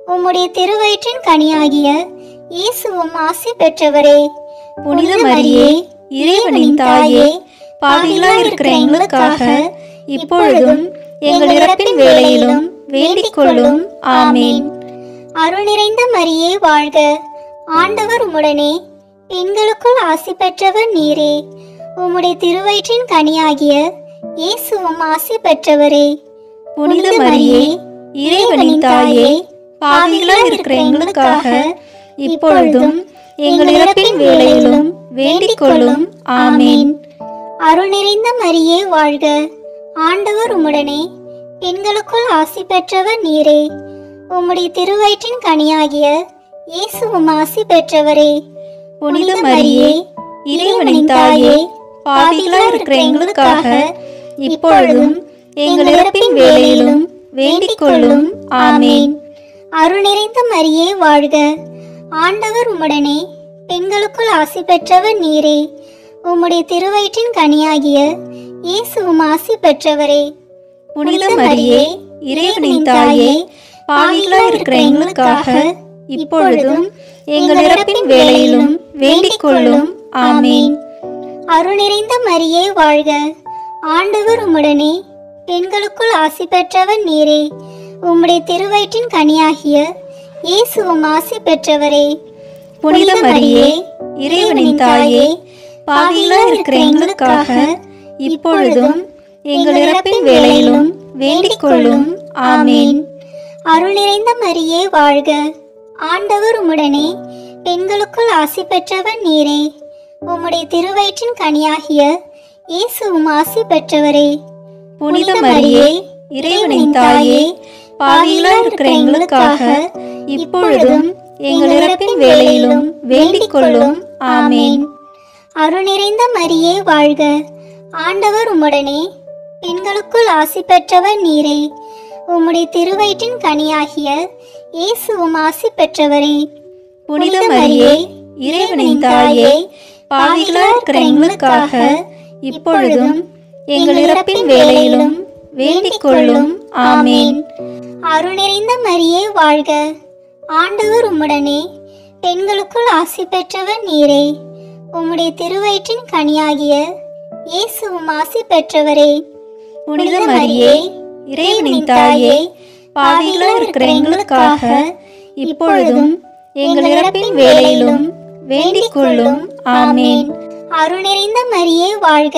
உம்முடைய திருவயிற்றின் கனியாகிய இயேசுவும் ஆசி பெற்றவரே புனித மரியே இறைவனின் தாயே பாவிகளாய் இருக்கிற எங்களுக்காக இப்பொழுதும் எங்கள் இறப்பின் வேளையிலும் வேண்டிக் கொள்ளும் ஆமேன் அருள் நிறைந்த மரியே வாழ்க ஆண்டவர் உம்முடனே பெண்களுக்குள் ஆசி பெற்றவர் நீரே உம்முடைய திருவயிற்றின் கனியாகிய இயேசுவும் ஆசி பெற்றவரே புனித மரியே இறைவனின் தாயே பாவிகளாய் இருக்கிற எங்களுக்காக இப்பொழுதும் எங்கள் இறப்பின் வேளையிலும் வேண்டிக் கொள்ளும் ஆமேன் அருள் நிறைந்த மரியே வாழ்க ஆண்டவர் உம்முடனே பெண்களுக்குள் ஆசி பெற்றவர் நீரே உம்முடைய திருவயிற்றின் கனியாகிய இயேசுவும் ஆசி பெற்றவரே புனித மரியே இறைவனின் தாயே பாவிகளாய் இருக்கிற எங்களுக்காக இப்பொழுதும் எங்கள் இறப்பின் வேளையிலும் வேண்டிக் கொள்ளும் ஆமேன் அருள் நிறைந்த மரியே வாழ்க ஆண்டவர் உம்முடனே பெண்களுக்குள் ஆசி பெற்றவர் நீரே உம்முடைய திருவயிற்றின் கனியாகிய இயேசுவும் ஆசி பெற்றவரே புனித மரியே இறைவனின் தாயே பாவிகளாய் இருக்கிற எங்களுக்காக இப்பொழுதும் எங்கள் இறப்பின் வேளையிலும் வேண்டிக் கொள்ளும் ஆமேன் அருள் நிறைந்த மரியே வாழ்க ஆண்டவர் உம்முடனே பெண்களுக்குள் ஆசி பெற்றவர் நீரே உம்முடைய திருவயிற்றின் கனியாகிய இயேசுவும் ஆசி பெற்றவரே புனித மரியே இறைவனின் தாயே பாவிகளாய் இருக்கிற எங்களுக்காக இப்பொழுதும் எங்கள் இறப்பின் வேளையிலும் வேண்டிக் கொள்ளும் ஆமேன் அருள் நிறைந்த மரியே வாழ்க ஆண்டவர் உம்முடனே பெண்களுக்குள் ஆசி பெற்றவர் நீரே உம்முடைய திருவயிற்றின் கனியாகிய இயேசுவும் ஆசி பெற்றவரே புனித மரியே இறைவனின் தாயே பாவிகளாய் இருக்கிற எங்களுக்காக இப்பொழுதும் எங்கள் இறப்பின் வேளையிலும் வேண்டிக் கொள்ளும் ஆமேன் அருள் நிறைந்த மரியே வாழ்க ஆண்டவர் உம்முடனே பெண்களுக்குள் ஆசி பெற்றவர் நீரே உம்முடைய திருவயிற்றின் கனியாகிய இயேசுவும் ஆசி பெற்றவரே புனித மரியே இறைவனின் தாயே பாவிகளாய் இருக்கிற எங்களுக்காக இப்பொழுதும் எங்கள் இறப்பின் வேளையிலும் வேண்டிக் கொள்ளும் ஆமேன் அருள் நிறைந்த மரியே வாழ்க ஆண்டவர் உம்முடனே பெண்களுக்குள் ஆசி பெற்றவர் நீரே உம்முடைய திருவயிற்றின் கனியாகிய இயேசுவும் ஆசி பெற்றவரே புனித மரியே இறைவனின் தாயே பாவிகளாய் இருக்கிற எங்களுக்காக இப்பொழுதும் எங்கள் இறப்பின் வேளையிலும் வேண்டிக் கொள்ளும் ஆமேன் அருள் நிறைந்த மரியே வாழ்க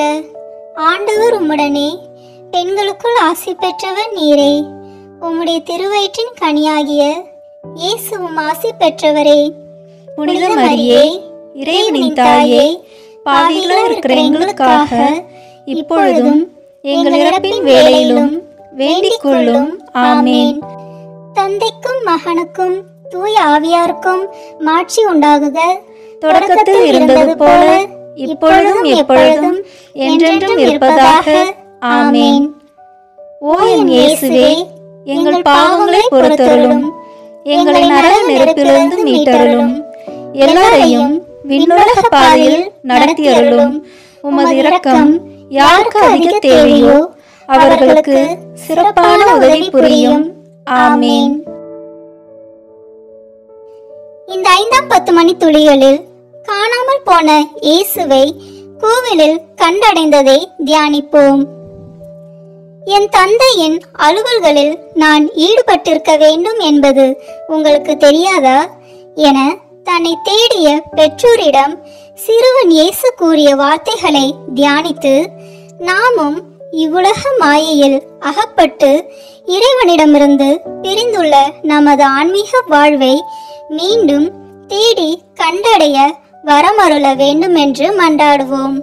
ஆண்டவர் உம்முடனே பெண்களுக்குள் ஆசி பெற்றவர் நீரே உம்முடைய திருவயிற்றின் கனியாகிய இயேசுவும் ஆசி பெற்றவரே புனித மரியே இறைவனின் தாயே பாவிகளாய் இருக்கிற எங்களுக்காக இப்பொழுதும் எங்கள் இறப்பின் வேளையிலும் வேண்டிக் கொள்ளும் ஆமேன் தந்தைக்கும் மகனுக்கும் தூய ஆவியாருக்கும் மாட்சி உண்டாகுக தொடக்கத்தில் இருந்தது போல இப்பொழுதும் எப்பொழுதும் என்றென்றும் இருப்பதாக ஆமேன் ஓ என் இயேசுவே எங்கள் பாவங்களை பொறுத்தருளும் எங்களை நரக நெருப்பிலிருந்து மீட்டருளும் எல்லாரையும் விண்ணுலக பாதையில் நடத்தியருளும் உமது இரக்கம் யாருக்கு அதிக தேவையோ அவர்களுக்கு சிறப்பான உதவி புரியும் ஆமேன் இந்த ஐந்தாம் பத்து மணி துளிகளில் காணாமல் போன இயேசுவை கோவிலில் கண்டடைந்ததை தியானிப்போம் என் தந்தையின் அலுவல்களில் நான் ஈடுபட்டிருக்க வேண்டும் என்பது உங்களுக்கு தெரியாதா என தன்னை தேடிய பெற்றோரிடம் சிறுவன் இயேசு கூறிய வார்த்தைகளை தியானித்து நாமும் இவ்வுலக மாயையில் அகப்பட்டு இறைவனிடமிருந்து பிரிந்துள்ள நமது ஆன்மீக வாழ்வை மீண்டும் தேடி கண்டடைய வரமருள வேண்டும் என்று மன்றாடுவோம்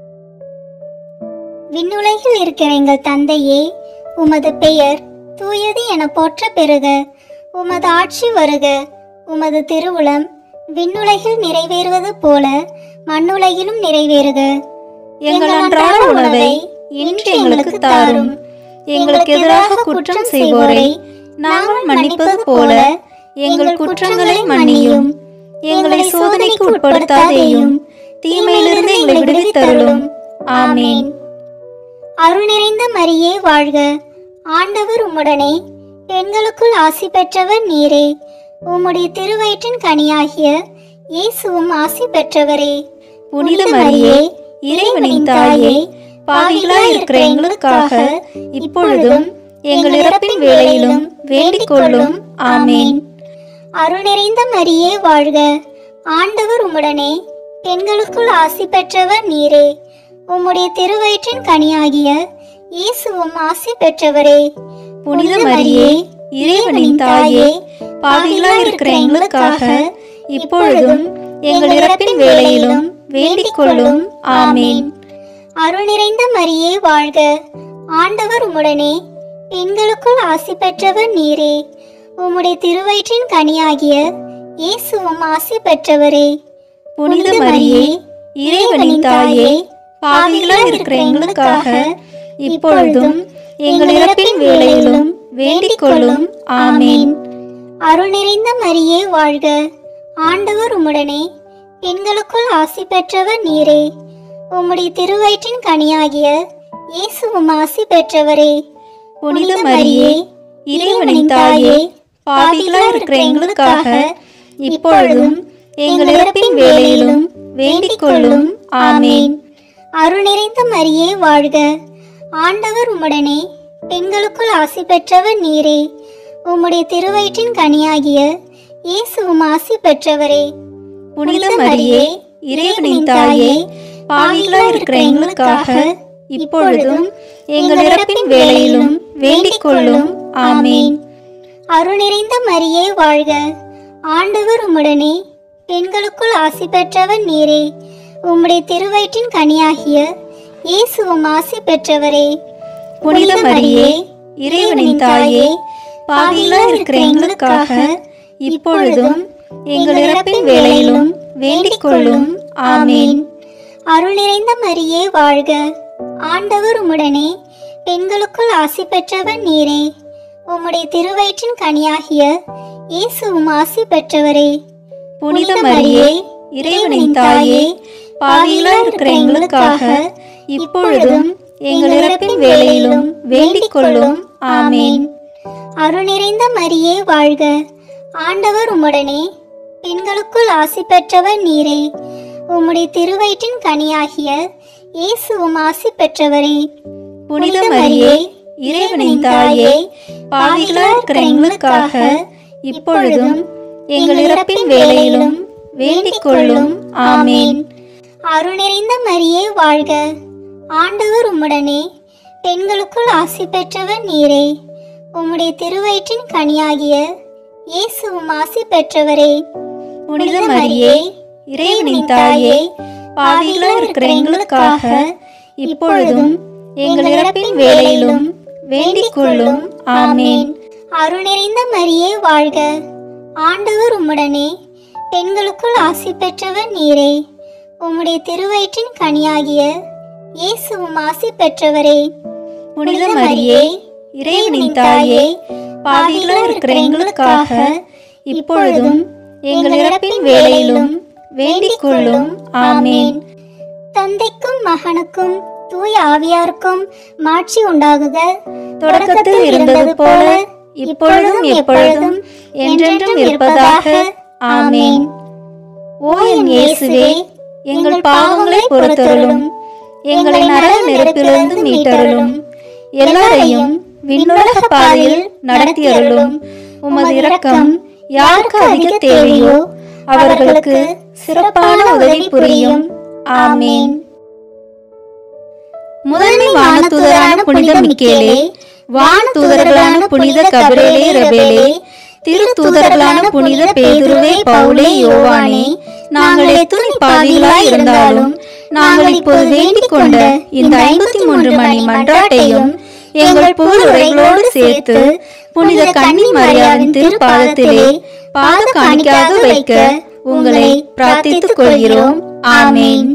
விண்ணுலகில் இருக்கிற எங்கள் தந்தையே உமது பெயர் தூயது என போற்ற பெறுக உமது ஆட்சி வருக உமது திருவுளம் விண்ணுலகில் நிறைவேறுவது போல மண்ணுலகிலும் நிறைவேறுக எங்கள் அன்றாட உணவை இன்று எங்களுக்கு தாரும் எங்களுக்கு எதிராக குற்றம் செய்வோரை நாங்கள் மன்னிப்பது போல எங்கள் குற்றங்களை மன்னியும் எங்களை சோதனைக்கு உட்படுத்தாதேயும் தீமையிலிருந்து எங்களை விடுவித்தருளும் ஆமேன் அருள் நிறைந்த மரியே வாழ்க ஆண்டவர் உம்முடனே பெண்களுக்குள் ஆசி பெற்றவர் நீரே உம்முடைய திருவயிற்றின் கனியாகிய இயேசுவும் ஆசி பெற்றவரே புனித மரியே இறைவனின் தாயே பாவிகளாய் இருக்கிற எங்களுக்காக இப்பொழுதும் எங்கள் இறப்பின் வேளையிலும் வேண்டிக் கொள்ளும் ஆமேன் அருள் நிறைந்த மரியே வாழ்க ஆண்டவர் உம்முடனே பெண்களுக்குள் ஆசி பெற்றவர் நீரே உம்முடைய திருவயிற்றின் கனியாகிய இயேசுவும் ஆசி பெற்றவரே புனித மரியே இறைவனின் தாயே பாவிகளாய் இருக்கிற எங்களுக்காக இப்பொழுதும் எங்கள் இறப்பின் வேளையிலும் வேண்டிக் கொள்ளும் ஆமேன் அருள் நிறைந்த மரியே வாழ்க ஆண்டவர் உம்முடனே பெண்களுக்குள் ஆசி பெற்றவர் நீரே உம்முடைய திருவயிற்றின் கனியாகிய இயேசுவும் ஆசி பெற்றவரே புனித மரியே இறைவனின் தாயே பாவிகளாய் இருக்கிற எங்களுக்காக இப்பொழுதும் எங்கள் இறப்பின் வேளையிலும் வேண்டிக் கொள்ளும் ஆமேன் அருள் நிறைந்த மரியே வாழ்க ஆண்டவர் உம்முடனே பெண்களுக்குள் ஆசி பெற்றவர் நீரே உம்முடைய திருவயிற்றின் கனியாகிய இயேசுவும் ஆசி பெற்றவரே புனித மரியே இறைவனின் தாயே பாவிகளாய் இருக்கிற எங்களுக்காக இப்பொழுதும் எங்கள் இறப்பின் வேளையிலும் வேண்டிக் கொள்ளும் ஆமேன் அருள் நிறைந்த மரியே வாழ்க ஆண்டவர் உம்முடனே பெண்களுக்குள் ஆசி பெற்றவர் நீரே உம்முடைய திருவயிற்றின் கனியாகிய இயேசுவும் ஆசி பெற்றவரே புனித மரியே இறைவனின் தாயே பாவிகளாய் இருக்கிற எங்களுக்காக இப்பொழுதும் எங்கள் இறப்பின் வேளையிலும் வேண்டிக் கொள்ளும் ஆமேன் அருள் நிறைந்த மரியே வாழ்க ஆண்டவர் உம்முடனே பெண்களுக்குள் ஆசி பெற்றவர் நீரே உம்முடைய திருவயிற்றின் கனியாகிய இயேசுவும் ஆசி பெற்றவரே புனித மரியே இறைவனின் தாயே பாவிகளாய் இருக்கிற எங்களுக்காக இப்பொழுதும் எங்கள் இறப்பின் வேளையிலும் வேண்டிக் கொள்ளும் ஆமேன் அருள் நிறைந்த மரியே வாழ்க ஆண்டவர் உம்முடனே பெண்களுக்குள் ஆசி பெற்றவர் நீரே உம்முடைய திருவயிற்றின் கனியாகிய இயேசுவும் ஆசி பெற்றவரே புனித மரியே இறைவனின் தாயே பாவிகளாய் இருக்கிற எங்களுக்காக இப்பொழுதும் எங்கள் இறப்பின் வேளையிலும் வேண்டிக் கொள்ளும் ஆமேன் அருள் நிறைந்த மரியே வாழ்க ஆண்டவர் உம்முடனே பெண்களுக்குள் ஆசி பெற்றவர் நீரே உம்முடைய திருவயிற்றின் கனியாகிய இயேசுவும் ஆசி பெற்றவரே புனித மரியே இறைவனின் தாயே பாவிகளாய் இருக்கிற எங்களுக்காக இப்பொழுதும் எங்கள் இறப்பின் வேளையிலும் வேண்டிக் கொள்ளும் ஆமேன் அருள் நிறைந்த மரியே வாழ்க ஆண்டவர் உம்முடனே பெண்களுக்குள் ஆசி பெற்றவர் நீரே உம்முடைய திருவயிற்றின் கனியாகிய இயேசுவும் ஆசி பெற்றவரே புனித மரியே இறைவனின் தாயே பாவிகளாய் இருக்கிற எங்களுக்காக இப்பொழுதும் எங்கள் இறப்பின் வேளையிலும் வேண்டிக் கொள்ளும் ஆமேன் அருள் நிறைந்த மரியே வாழ்க ஆண்டவர் உம்முடனே பெண்களுக்குள் ஆசி பெற்றவர் நீரே உம்முடைய திருவயிற்றின் கனியாகிய இயேசுவும் ஆசி பெற்றவரே புனித மரியே இறைவனின் தாயே பாவிகளாய் இருக்கிற எங்களுக்காக இப்பொழுதும் எங்கள் இறப்பின் வேளையிலும் வேண்டிக் கொள்ளும் ஆமேன் தந்தைக்கும் மகனுக்கும் தூய ஆவியாருக்கும் மாட்சி உண்டாகுக தொடக்கத்தில் இருந்தது போல இப்பொழுதும் எப்பொழுதும் என்றென்றும் இருப்பதாக ஆமேன் ஓ என் இயேசுவே எங்கள் பாவங்களை பொறுத்தருளும் எங்களை நரக நெருப்பிலிருந்து மீட்டருளும் எல்லாரையும் விண்ணுலக பாதையில் நடத்தியருளும் உமது இரக்கம் யாருக்கு அதிக தேவையோ அவர்களுக்கு சிறப்பான உதவி புரியும் ஆமேன் முதன்மை வானதூதரான புனித மிக்கேலே வானதூதர்களான புனித கபிரேலே ரபேலே திருத்தூதர்களான புனித பேதுருவே பவுலே யோவானே நாங்கள் எத்துணை பாவிகளாய் இருந்தாலும் நாங்கள் இப்போது வேண்டிக் கொண்ட இந்த ஐம்பத்தி மூன்று மணி மன்றாட்டையும் எங்கள் புகழுரைகளோடு சேர்த்து புனித கன்னி மரியாவின் திருப்பாதத்திலே பாத காணிக்காக வைக்க உங்களை பிரார்த்தித்துக் கொள்கிறோம் ஆமேன்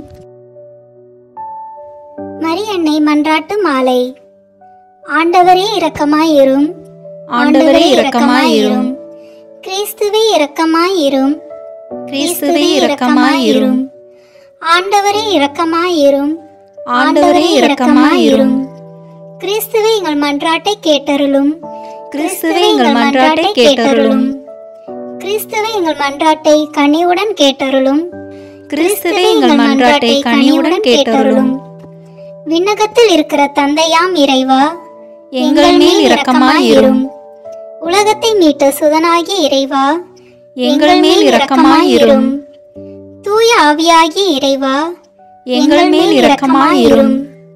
மரியன்னை மன்றாட்டு மாலை ஆண்டவரே இரக்கமாயிரும் ஆண்டவரே இரக்கமாயிரும் கிறிஸ்துவே இரக்கமாயிரும் கிறிஸ்துவே இரக்கமாயிரும் ஆண்டவரே இரக்கமாயிரும் ஆண்டவரே இரக்கமாயிரும் கிறிஸ்துவே எங்கள் மன்றாட்டை கேட்டருளும் கிறிஸ்துவே எங்கள் மன்றாட்டை கேட்டருளும் கிறிஸ்துவே எங்கள் மன்றாட்டை கனிவுடன் கேட்டருளும் கிறிஸ்துவே எங்கள் மன்றாட்டை கனிவுடன் கேட்டருளும் விண்ணகத்தில் இருக்கிற தந்தையாம் இறைவா எங்கள் மேல் இரக்கமாயிரும் உலகத்தை மீட்ட சுதனாகிய இறைவா எங்கள் மேல் இரக்கமாயிரும் தூய ஆவியாகிய இறைவா எங்கள் மேல் இரக்கமாயிரும்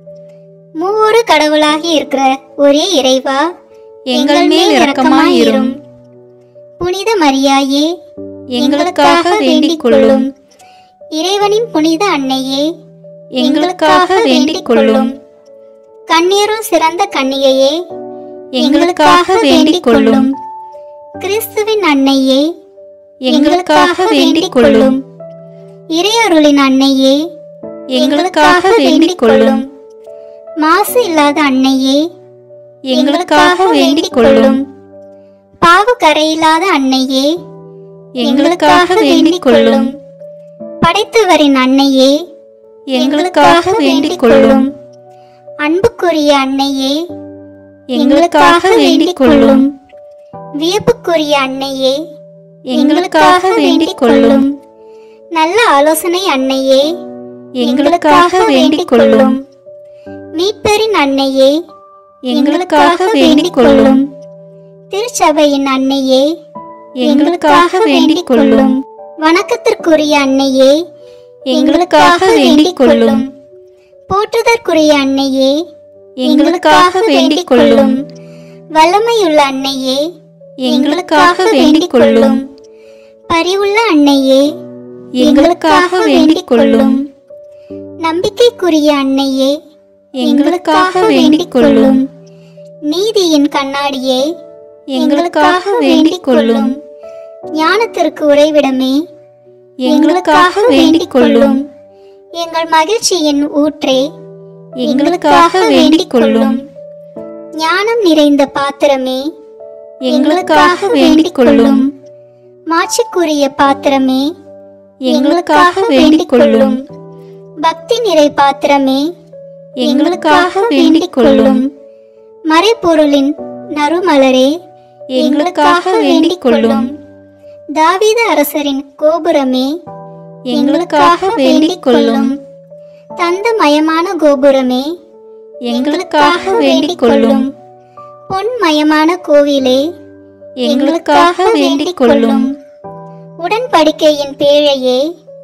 மூவொரு கடவுளாகி இருக்கிற ஒரே இறைவா எங்கள் மேல் இரக்கமாயிரும் புனித மரியாயே எங்களுக்காக வேண்டிக் கொள்ளும் இறைவனின் புனித அன்னையே எங்களுக்காக வேண்டிக் கொள்ளும் கண்ணீரும் சிறந்த கன்னிகையே எங்களுக்காக வேண்டிக் கொள்ளும் கிறிஸ்துவின் அன்னையே எங்களுக்காக வேண்டிக் கொள்ளும் இறையருளின் அன்னையே எங்களுக்காக வேண்டிக் கொள்ளும் மாசு இல்லாத அன்னையே எங்களுக்காக வேண்டிக் கொள்ளும் பாவ கரையில்லாத அன்னையே எங்களுக்காக வேண்டிக் கொள்ளும் படைத்தவரின் அன்னையே எங்களுக்காக வேண்டிக் கொள்ளும் அன்புக்குரிய அன்னையே எங்களுக்காக வேண்டிக் கொள்ளும் வியப்புக்குரிய அன்னையே எங்களுக்காக வேண்டிக் கொள்ளும் நல்ல ஆலோசனை அன்னையே எங்களுக்காக வேண்டிக் கொள்ளும் மீட்பரின் அன்னையே எங்களுக்காக வேண்டிக் கொள்ளும் திருச்சபையின் அன்னையே எங்களுக்காக வேண்டிக் கொள்ளும் வணக்கத்திற்குரிய அன்னையே எங்களுக்காக வேண்டிக் கொள்ளும் போற்றுதற்குரிய அன்னையே எங்களுக்காக வேண்டிக் கொள்ளும் வல்லமையுள்ள அன்னையே எங்களுக்காக வேண்டிக் கொள்ளும் பரிவுள்ள அன்னையே எங்களுக்காக வேண்டிக் கொள்ளும் நம்பிக்கைக்குரிய அன்னையே எங்களுக்காக வேண்டிக் கொள்ளும் நீதியின் கண்ணாடியே எங்களுக்காக வேண்டிக் கொள்ளும் ஞானத்திற்கு உறைவிடமே எங்களுக்காக வேண்டிக் கொள்ளும் எங்கள் மகிழ்ச்சியின் ஊற்றே எங்களுக்காக வேண்டிக் கொள்ளும் ஞானம் நிறைந்த பாத்திரமே எங்களுக்காக வேண்டிக் கொள்ளும் மாட்சிக்குரிய பாத்திரமே எங்களுக்காக வேண்டிக் கொள்ளும் பக்தி நிறை பாத்திரமே எங்களுக்காக வேண்டிக் கொள்ளும் மறைப்பொருளின் நறுமலரே எங்களுக்காக வேண்டிக் கொள்ளும் தாவீத அரசரின் கோபுரமே எங்களுக்காக வேண்டிக் கொள்ளும் தந்தமயமான கோபுரமே எங்களுக்காக வேண்டிக் கொள்ளும் பொன்மயமான கோவிலே எங்களுக்காக வேண்டிக் கொள்ளும் உடன்படிக்கையின் பேழையே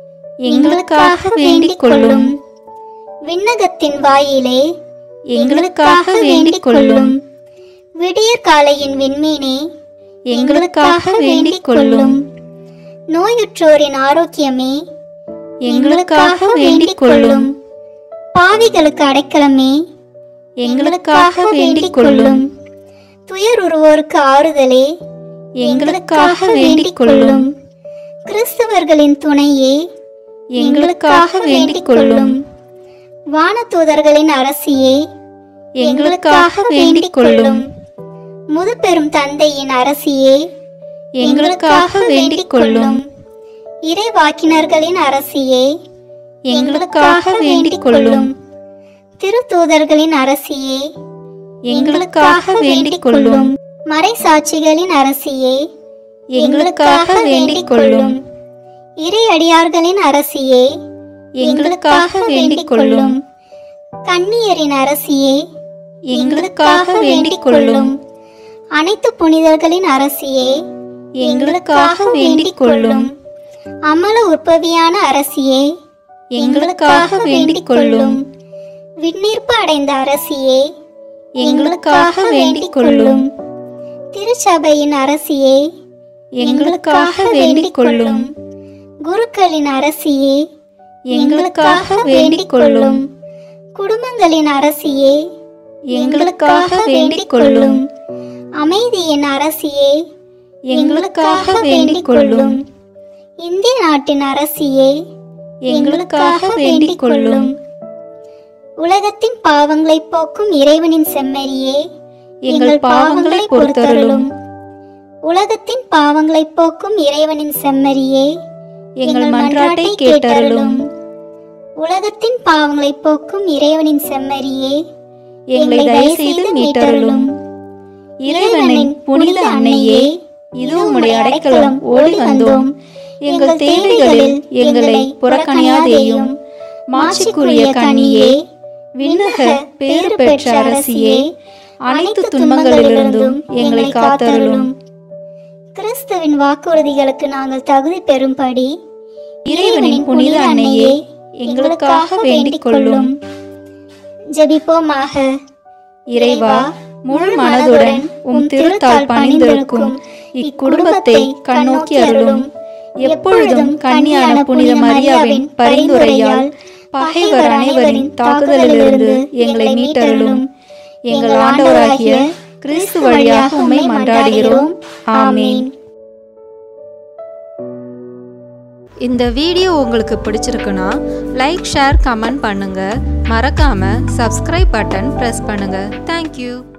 எங்களுக்காக வேண்டிக் கொள்ளும் விண்ணகத்தின் வாயிலே எங்களுக்காக வேண்டிக் கொள்ளும் விடியற் காலையின் விண்மீனே எங்களுக்காக வேண்டிக் கொள்ளும் நோயுற்றோரின் ஆரோக்கியமே எங்களுக்காக வேண்டிக் கொள்ளும் பாவிகளுக்கு அடைக்கலமே எங்களுக்காக வேண்டிக் கொள்ளும் துயருருவோருக்கு ஆறுதலே எங்களுக்காக வேண்டிக் கொள்ளும் கிறிஸ்தவர்களின் துணையே எங்களுக்காக வேண்டிக் கொள்ளும் வானதூதர்களின் அரசியே எங்களுக்காக வேண்டிக் கொள்ளும் முதுபெரும் தந்தையின் அரசியே எங்களுக்காக வேண்டிக் கொள்ளும் இறைவாக்கினர்களின் அரசியே எங்களுக்காக வேண்டிக் கொள்ளும் திருத்தூதர்களின் அரசியே எங்களுக்காக வேண்டிக் கொள்ளும் மறைசாட்சிகளின் அரசியே எங்களுக்காக வேண்டிக் கொள்ளும் இறை அடியார்களின் அரசியே எங்களுக்காக வேண்டிக் கொள்ளும் கன்னியரின் அரசியே எங்களுக்காக வேண்டிக் கொள்ளும் அனைத்து புனிதர்களின் அரசியே எங்களுக்காக வேண்டிக் கொள்ளும் அமல உற்பவியான அரசியே எங்களுக்காக வேண்டிக் கொள்ளும் விண்ணீர்ப்பு அடைந்த அரசியே எங்களுக்காக வேண்டிக் கொள்ளும் திருச்சபையின் அரசியே எங்களுக்காக வேண்டிக் கொள்ளும் குருக்களின் அரசியே எங்களுக்காக வேண்டிக் கொள்ளும் குடும்பங்களின் அரசியே எங்களுக்காக வேண்டிக் கொள்ளும் அமைதியின் அரசியே எங்களுக்காக வேண்டிக் கொள்ளும் இந்திய நாட்டின் அரசியே எங்களுக்காக வேண்டிக் கொள்ளும் உலகத்தின் பாவங்களை போக்கும் இறைவனின் செம்மறியே எங்கள் பாவங்களை பொறுத்தருளும் உலகத்தின் பாவங்களை போக்கும் இறைவனின் செம்மறியே எங்கள் மன்றாட்டை கேட்டருளும் உலகத்தின் பாவங்களை போக்கும் இறைவனின் செம்மறியே எங்களை தயவு செய்து மீட்டருளும் இறைவனின் புனித அன்னையே இது உம்முடைய அடைக்கலம் ஓடி வந்தோம் எங்கள் தேவைகளில் எங்களை புறக்கணியாதேயும் மாட்சிக்குரிய கனியே விண்ணக பேறு பெற்ற அரசியே அனைத்து துன்பங்களிலிருந்தும் எங்களை காத்தருளும் கிறிஸ்துவின் வாக்குறுதிகளுக்கு நாங்கள் தகுதி பெறும்படி இறைவனின் புனித அன்னையே எங்களுக்காக வேண்டிக் கொள்ளும் ஜெபிப்போமாக இறைவா முழு மனதுடன் உம் திருத்தால் பணிந்திருக்கும் இக்குடும்பத்தை கண்ணோக்கி அருளும் எப்பொழுதும் கன்னியான புனித மரியாவின் பரிந்துரையால் பகைவர் அனைவரின் தாக்குதலிலிருந்து எங்களை மீட்டருளும் எங்கள் ஆண்டவராகிய கிறிஸ்து வழியாக உம்மை மன்றாடுகிறோம் ஆமீன் இந்த வீடியோ உங்களுக்கு பிடிச்சிருக்குன்னா லைக் ஷேர் கமெண்ட் பண்ணுங்க மறக்காம சப்ஸ்கிரைப் பட்டன் ப்ரெஸ் பண்ணுங்க தேங்க்யூ